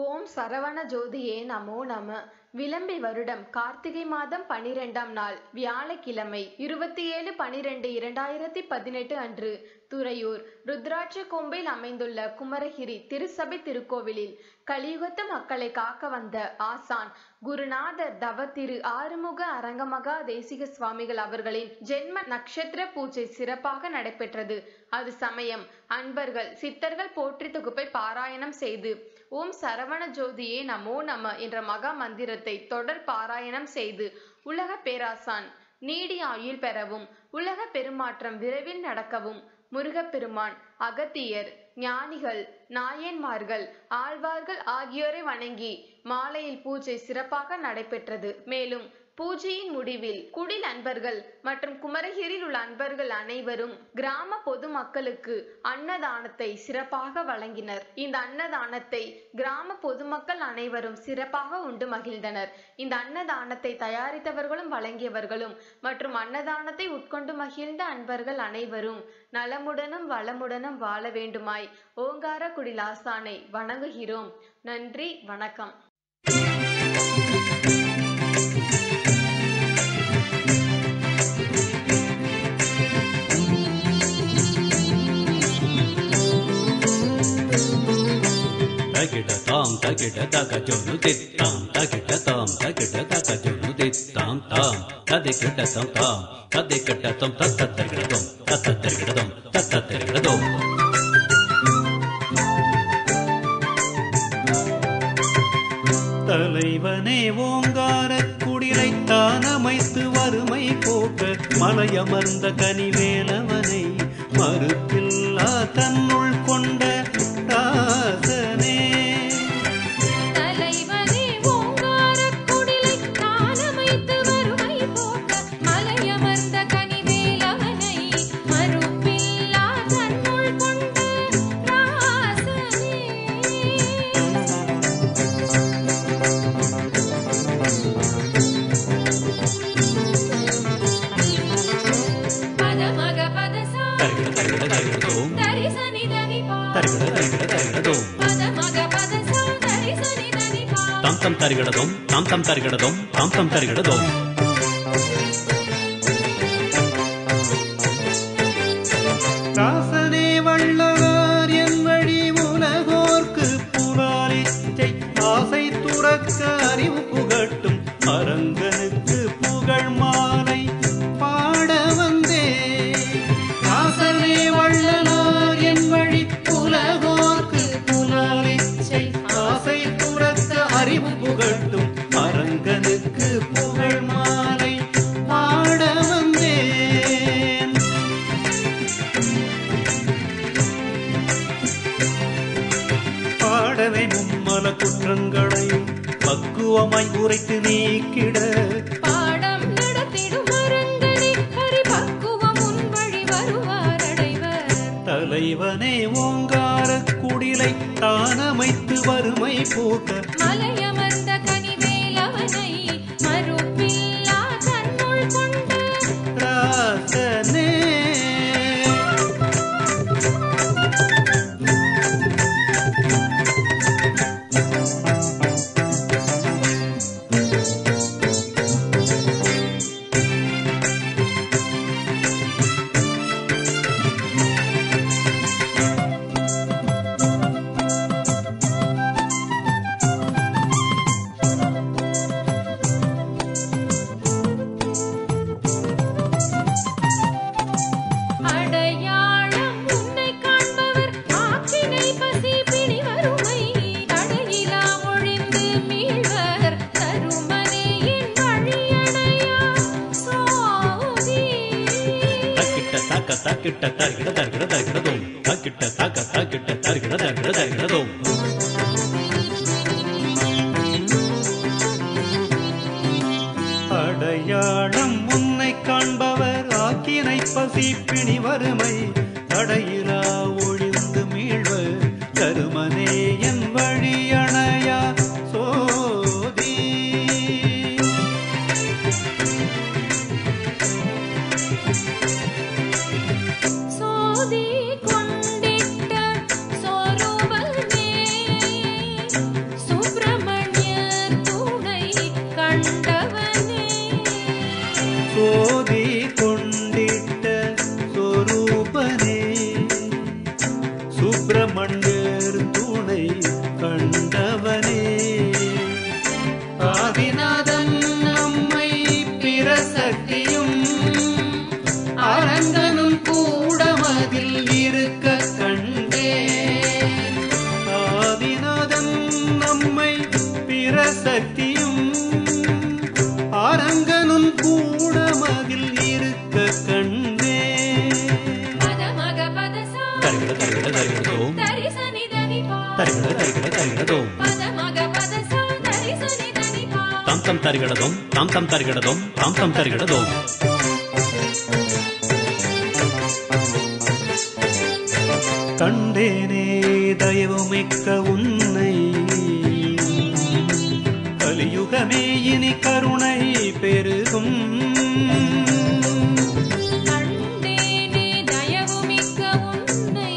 ஓம் சரவண ஜோதியே நமோ நம விளம்பி வருடம் கார்த்திகை மாதம் பனிரெண்டாம் நாள் வியாழக்கிழமை இருபத்தி ஏழு பனிரெண்டு இரண்டாயிரத்தி பதினெட்டு அன்று துறையூர் ருத்ராட்ச கோம்பில் அமைந்துள்ள குமரகிரி திருசபை திருக்கோவிலில் கலியுகத்து மக்களை காக்க வந்த ஆசான் குருநாதர் தவ திரு ஆறுமுக அரங்கமகா தேசிக சுவாமிகள் அவர்களின் ஜென்ம நட்சத்திர பூஜை சிறப்பாக நடைபெற்றது அது சமயம் அன்பர்கள் சித்தர்கள் போற்றி தொகுப்பை பாராயணம் செய்து ஓம் சரவண ஜோதியே நமோ நம என்ற மகா மந்திரத்தை தொடர் பாராயணம் செய்து உலக பேராசான் நீடி ஆயுள் பெறவும் உலக பெருமாற்றம் விரைவில் நடக்கவும் முருகப்பெருமான் அகத்தியர் ஞானிகள் நாயன்மார்கள் ஆழ்வார்கள் ஆகியோரை வணங்கி மாலையில் பூஜை சிறப்பாக நடைபெற்றது மேலும் பூஜையின் முடிவில் குடில் அன்பர்கள் மற்றும் குமரகிரியில் உள்ள அன்பர்கள் அனைவரும் கிராம பொது மக்களுக்கு அன்னதானத்தை சிறப்பாக வழங்கினர் இந்த அன்னதானத்தை கிராம பொதுமக்கள் அனைவரும் சிறப்பாக உண்டு மகிழ்ந்தனர் இந்த அன்னதானத்தை தயாரித்தவர்களும் வழங்கியவர்களும் மற்றும் அன்னதானத்தை உட்கொண்டு மகிழ்ந்த அன்பர்கள் அனைவரும் நலமுடனும் வளமுடனும் வாழ வேண்டுமாய் ஓங்கார குடிலாசானை வணங்குகிறோம் நன்றி வணக்கம் తగిడ తాం తగిడ తగ జొను దిత్తాం తగిడ తాం తగిడ తగ జొను దిత్తాం తాం తదిగిడ తం తాం తదిగిడ తం తత్త తిరగడదం తత్త తిరగడదం తత్త తిరగడదం தலைவனே ஓங்கார குடிலை தானமைத்து வறுமை போக்க மலையமர்ந்த கனிவேலவனை மறுப்பில்லா தன்னுள் கொண்ட ராசனே தலைவனே ஓங்காரக் குடிலை தானமைத்து வறுமை போக்க மலையமர்ந்த கனிவேலவனை மறுப்பில்லா தன்னுள் கொண்ட ராசனே பதமக பதசா தரிகட தரிகட தரிகடதோம் தரிசனி தனிபா தரிகட தரிகட தரிகடதோம் பதமக பதசா தரிசனி தனிபா தாம் தம் தரிகடதோம் தாம் தம் தரிகடதோம் தாம் தம் தரிகடதோம் ராசனே வள்ளலார் என் வழி உலகோர்க்கு புலாலிச்சை ஆசை துறக்க அறிவு புகட்டும் அரங்கனுக்கு புகழ் மாலை பாட வந்தே ராசனே வள்ளலார் என் வழி உலகோர்க்கு புலாலிச்சை ஆசை துறக்க அறிவு புகட்டும் அரங்கனுக்கு புகழ் மாலை பாட வந்தேன் பாடவை மும்மல குற்றங்களையும் பக்குவமாய் உரைத்து நீக்கிட பாடம் நடத்திடும் அரங்கனே பரிபக்குவம் உன் வழி வருவார் அடைவர் தலைவனே ஓங்கார குடிலை தானமைத்து வறுமை போக்க மலையமர்ந்த கனிவேலவனை மறுப்பில்லா தன்னுள் கொண்ட ராசனே அடையாளம் உன்னை காண்பவர் ஆக்கினை பசி பிணி வறுமை தடையிலா ஒழிந்து மீள்வர் தருமனே என் வழியடையா சோதி தக்கிட்ட தாக்க தாக்கிட்ட தருகிட தருகிட தருகிடதோம் தக்கிட்ட தாக்க தாக்கிட்ட தருகிட தருகிட தருகிடதோம் அடையாளம் உன்னை காண்பவர் ஆக்கினை பசி பிணி வறுமை தடையிலா ஒழிந்து மீழ்வர் கருமனே என் வழி அணையா சோதி சோதி கொண்டிட்ட சொரூபமே சக்தியும் அரங்கனும் கூட மகிழ் இருக்க கண்டே பதமக பதசா தருகிட தருகிட தருகிடதோம் தரிசனி தனிபா தருகிட தருகிட தருகிடதோம் பதமக பதசா தரிசனி தனிபா தாம் தம் தருகிடதோம் தாம் தம் தருகிடதோம் தாம் தம் தருகிடதோம் கண்டேனே தயவுமிக்க உன்னை கலியுகமே இனி கருணை பெருகும் கண்டேனே தயவுமிக்க உன்னை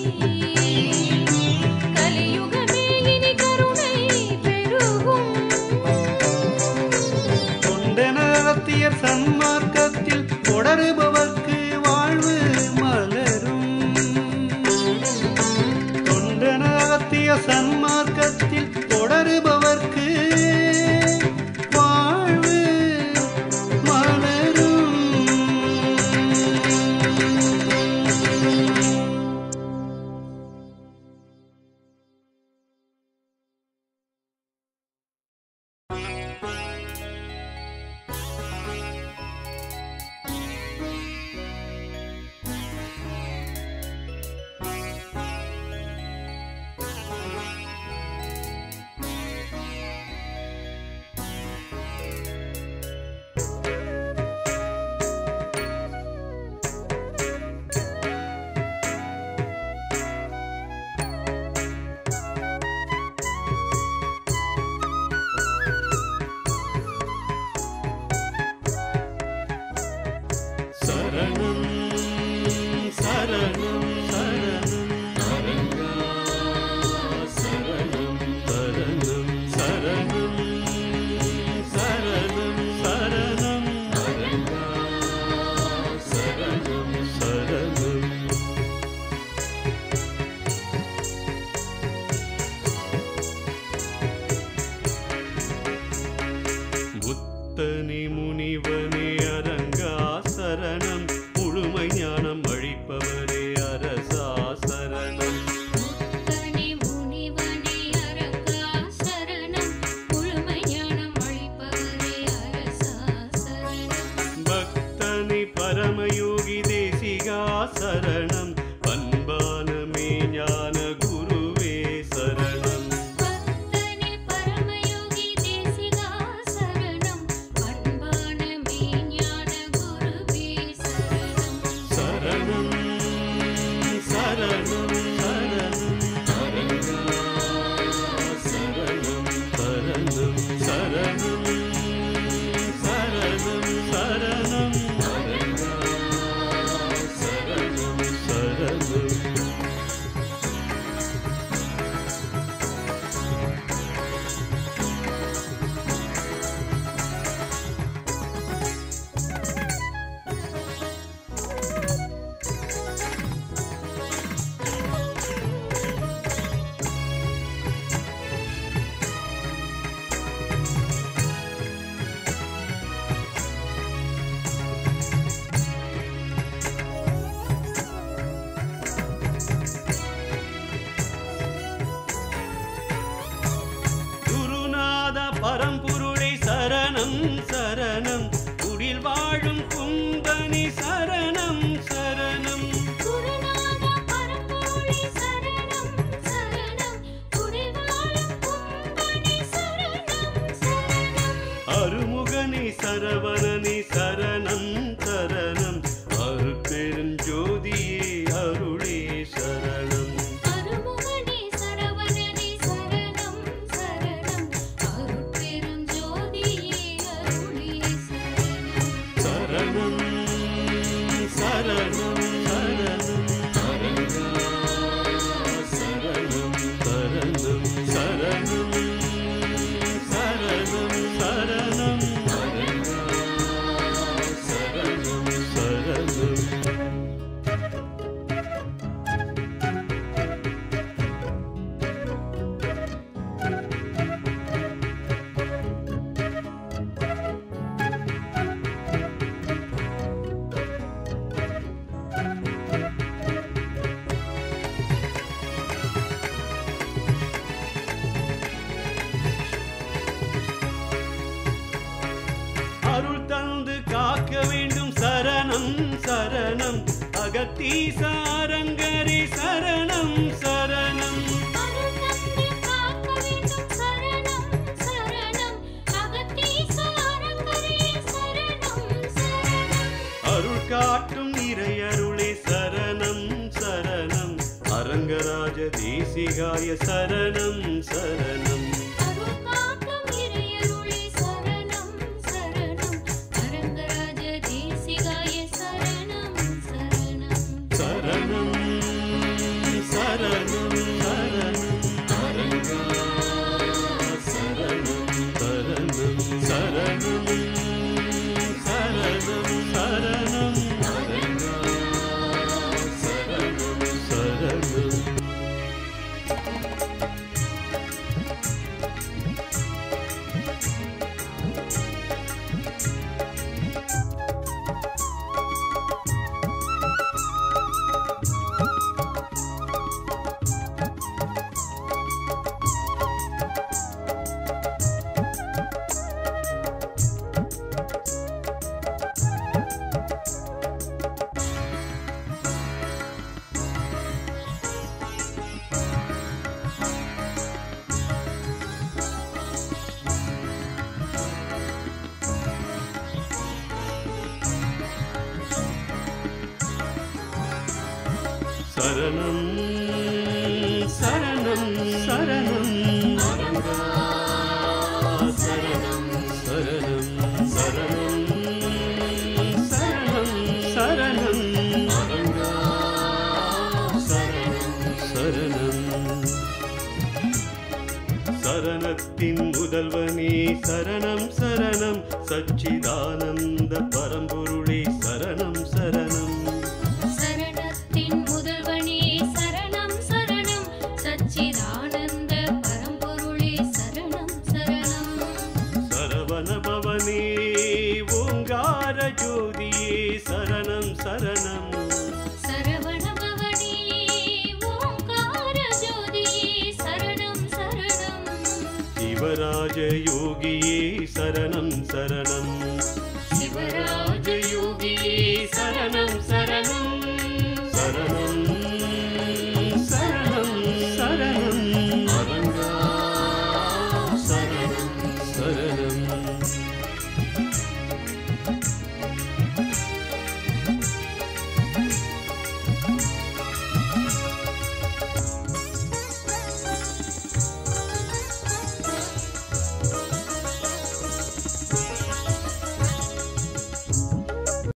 கலியுகமே இனி கருணை பெருகும் தொண்டனத்தியர் சன்மார்க்கத்தில் தொடருபவர்க்கு வாழ்வு மலரும் தொண்டனத்திய சன்மார்க்கத்தில் தொடருபவர்க்கு வாழ்வு மலரும் சரணம் சரணம் சரணம் அரங்கா சரணம் சரணம் சரணம் சரணம் சரணம் அரங்கா சரணம் சரணம் புத்தனி முனிவனே அரங்கா சரணம் முழுமை ஞானம் அழிப்பவரே அரசா சரணம் முத்தனே முனிவனே அரங்கா சரணம் முழுமை ஞானம் அளிப்பவரே அரசா சரணம் பக்தனி பரமயோகி தேசிகா சரணம் பண்பானமே ஞான குருவே சரணம் பக்தனே பரமயோகி தேசிகா சரணம் பண்பான மெய்ஞான குருவே சரணம் சரணம் சரணம் சரணம் சரணம் சரணம் சரணம் சரணம் சரணம் சரணம் சரணம் குருநாத பரம்பொருளை சரணம் சரணம் குடில் வாழும் கும்பனி சரணம் சரணம் குருநாத பரம்பொருளே சரணம் சரணம் குடிவாழும் கும்பனே சரணம் சரணம் அருமுகனி சரவணனி சரணம் சரணம் அருட்பெருஞ்சோதியே அருளே சரணம் அருமுகனே சரவணனே சரணம் சரணம் அருட்பெரும் ஜோதியே அருளே சரணம் சரணம் சரணம் சரணம் சரணம் சரணம் சரணம் சரணம் சரணம் சரணம் அகத்தீசாரங்கரி சரணம் சரணம் அருள் தந்து காக்க வேண்டும் சரணம் சரணம் அகத்தீச அரங்கரே சரணம் சரணம் அருள் காட்டும் இறையருளே சரணம் சரணம் அரங்கராஜ தேசிகாய சரணம் சரணம் அருள் காக்கும் இறையருளே சரணம் சரணம் அரங்கராஜ தேசிகாய சரணம் சரணம் சரணம் சரணம் சரணம் அரங்கா சரணம் சரணம் சரணம் சரணம் சரணம் அரங்கா சரணம் சரணம் சரணம் சரணம் சரணம் அரங்கா சரணம் சரணம் சரணம் சரணம் சரணம் அரங்கா சரணம் சரணம் சரணத்தின் முதல்வனே சரணம் சரணம் சச்சிதானந்த பரம்பொருளே சரணம் சரணம் சரணத்தின் முதல்வனே சரணம் சரணம் சச்சிதானந்த பரம்பொருளே சரணம் சரணம் சரவண பவனே ஓங்கார ஜோதியே சரணம் சரணம் சரவண பவனே ஓங்கார ஜோதியே சரணம் சரணம் சிவராஜ யோகியே சரணம் சரணம் சிவராஜ யோகியே சரணம் சரணம் சரணம்